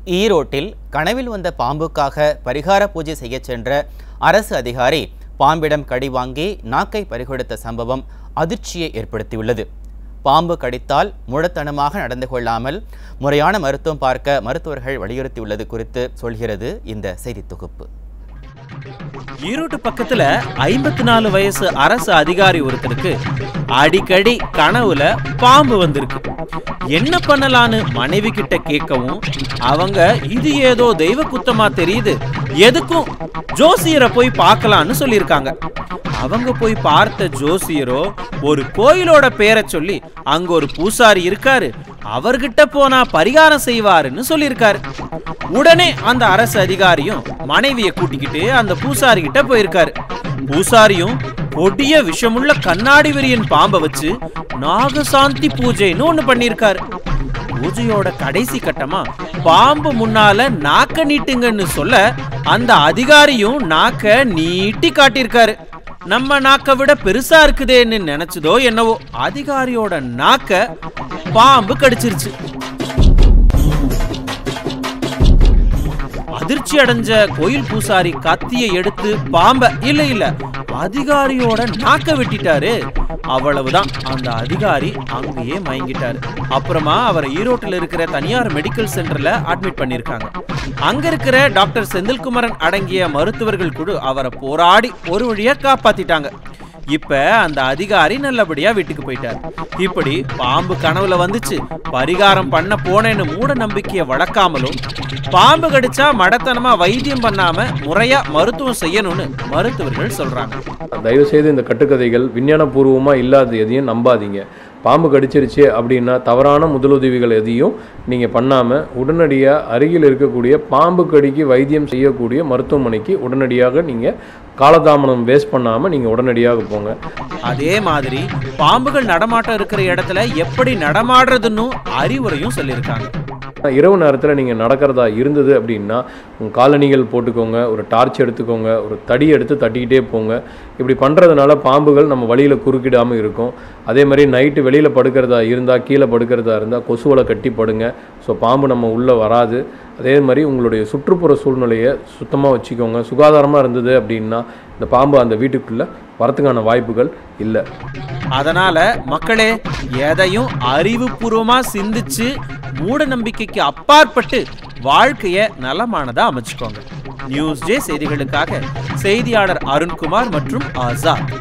ஈரோட்டில் கனவில் வந்த பாம்புக்காக பரிகார பூஜை செய்யச் சென்ற அரசு அதிகாரி பாம்பிடம் கடி வாங்கி நாக்கை பறிகொடுத்த சம்பவம் அதிர்ச்சியை ஏற்படுத்தியுள்ளது பாம்பு கடித்தால் முழத்தனமாக நடந்து கொள்ளாமல் முறையான மருத்துவம் பார்க்க மருத்துவர்கள் வலியுறுத்தியுள்ளது குறித்து சொல்கிறது இந்த செய்தி தொகுப்பு ஈரோட்டு பக்கத்துல ஐம்பத்தி நாலு வயசு அரசு அதிகாரி ஒருத்தருக்கு அடிக்கடி கனவுல பாம்பு வந்திருக்கு என்ன பண்ணலான்னு மனைவி கிட்ட கேட்கவும் அவங்க இது ஏதோ தெய்வ குத்தமா தெரியுது எதுக்கும் ஜோசியரை போய் பார்க்கலான்னு சொல்லியிருக்காங்க அவங்க போய் பார்த்த ஜோசியரோ ஒரு கோயிலோட பேரை சொல்லி அங்க ஒரு பூசாரி இருக்காரு அவர்கிட்ட போனா பரிகாரம் செய்வாருன்னு சொல்லியிருக்காரு உடனே அந்த அரசு அதிகாரியும் மனைவியை கூட்டிக்கிட்டு அந்த பூசாரி கிட்ட போயிருக்காரு பூசாரியும் கொடிய விஷமுள்ள கண்ணாடி விரியன் பாம்பை வச்சு நாகசாந்தி பூஜைன்னு ஒண்ணு பண்ணியிருக்காரு பூஜையோட கடைசி கட்டமா பாம்பு முன்னால நாக்க நீட்டுங்கன்னு சொல்ல அந்த அதிகாரியும் நாக்க நீட்டி காட்டியிருக்காரு நம்ம நாக்க விட பெருசா இருக்குதேன்னு நினைச்சதோ என்னவோ அதிகாரியோட நாக்க பாம்பு கடிச்சிருச்சு அதிர்ச்சி அடைஞ்ச கோயில் பூசாரி கத்தியை எடுத்து பாம்ப இல்ல இல்ல அதிகாரியோட நாக்க வெட்டிட்டாரு அவ்வளவுதான் அந்த அதிகாரி அங்கேயே மயங்கிட்டாரு அப்புறமா அவரை ஈரோட்டில் இருக்கிற தனியார் மெடிக்கல் சென்டர்ல அட்மிட் பண்ணிருக்காங்க அங்க இருக்கிற டாக்டர் செந்தில்குமரன் அடங்கிய மருத்துவர்கள் குழு அவரை போராடி ஒரு வழியா காப்பாத்திட்டாங்க இப்ப அந்த அதிகாரி நல்லபடியா வீட்டுக்கு போயிட்டார் இப்படி பாம்பு கனவுல வந்துச்சு பரிகாரம் பண்ண போனேன்னு மூட நம்பிக்கையை வளர்க்காமலும் பாம்பு கடிச்சா மடத்தனமா வைத்தியம் பண்ணாம முறையா மருத்துவம் செய்யணும்னு மருத்துவர்கள் சொல்றாங்க தயவு செய்து இந்த கட்டுக்கதைகள் விஞ்ஞானபூர்வமாக இல்லாத எதையும் நம்பாதீங்க பாம்பு கடிச்சிருச்சு அப்படின்னா தவறான முதலுதவிகள் எதையும் நீங்கள் பண்ணாமல் உடனடியாக அருகில் இருக்கக்கூடிய பாம்பு கடிக்கு வைத்தியம் செய்யக்கூடிய மருத்துவமனைக்கு உடனடியாக நீங்கள் காலதாமதம் வேஸ்ட் பண்ணாமல் நீங்கள் உடனடியாக போங்க அதே மாதிரி பாம்புகள் நடமாட்டம் இருக்கிற இடத்துல எப்படி நடமாடுறதுன்னு அறிவுரையும் சொல்லியிருக்காங்க இரவு நேரத்தில் நீங்கள் நடக்கிறதா இருந்தது அப்படின்னா உங்கள் காலணிகள் போட்டுக்கோங்க ஒரு டார்ச் எடுத்துக்கோங்க ஒரு தடி எடுத்து தட்டிக்கிட்டே போங்க இப்படி பண்ணுறதுனால பாம்புகள் நம்ம வழியில் குறுக்கிடாமல் இருக்கும் அதே மாதிரி நைட்டு வெளியில் படுக்கிறதா இருந்தால் கீழே படுக்கிறதா இருந்தால் கொசுவலை கட்டி படுங்க ஸோ பாம்பு நம்ம உள்ளே வராது அதே மாதிரி உங்களுடைய சுற்றுப்புற சூழ்நிலையை சுத்தமாக வச்சுக்கோங்க சுகாதாரமாக இருந்தது அப்படின்னா இந்த பாம்பு அந்த வீட்டுக்குள்ளே வரத்துக்கான வாய்ப்புகள் இல்லை அதனால மக்களே எதையும் அறிவுபூர்வமா சிந்திச்சு மூட நம்பிக்கைக்கு அப்பாற்பட்டு வாழ்க்கைய நலமானதா அமைச்சுக்கோங்க நியூஸ் ஜே செய்திகளுக்காக செய்தியாளர் அருண்குமார் மற்றும் ஆசாத்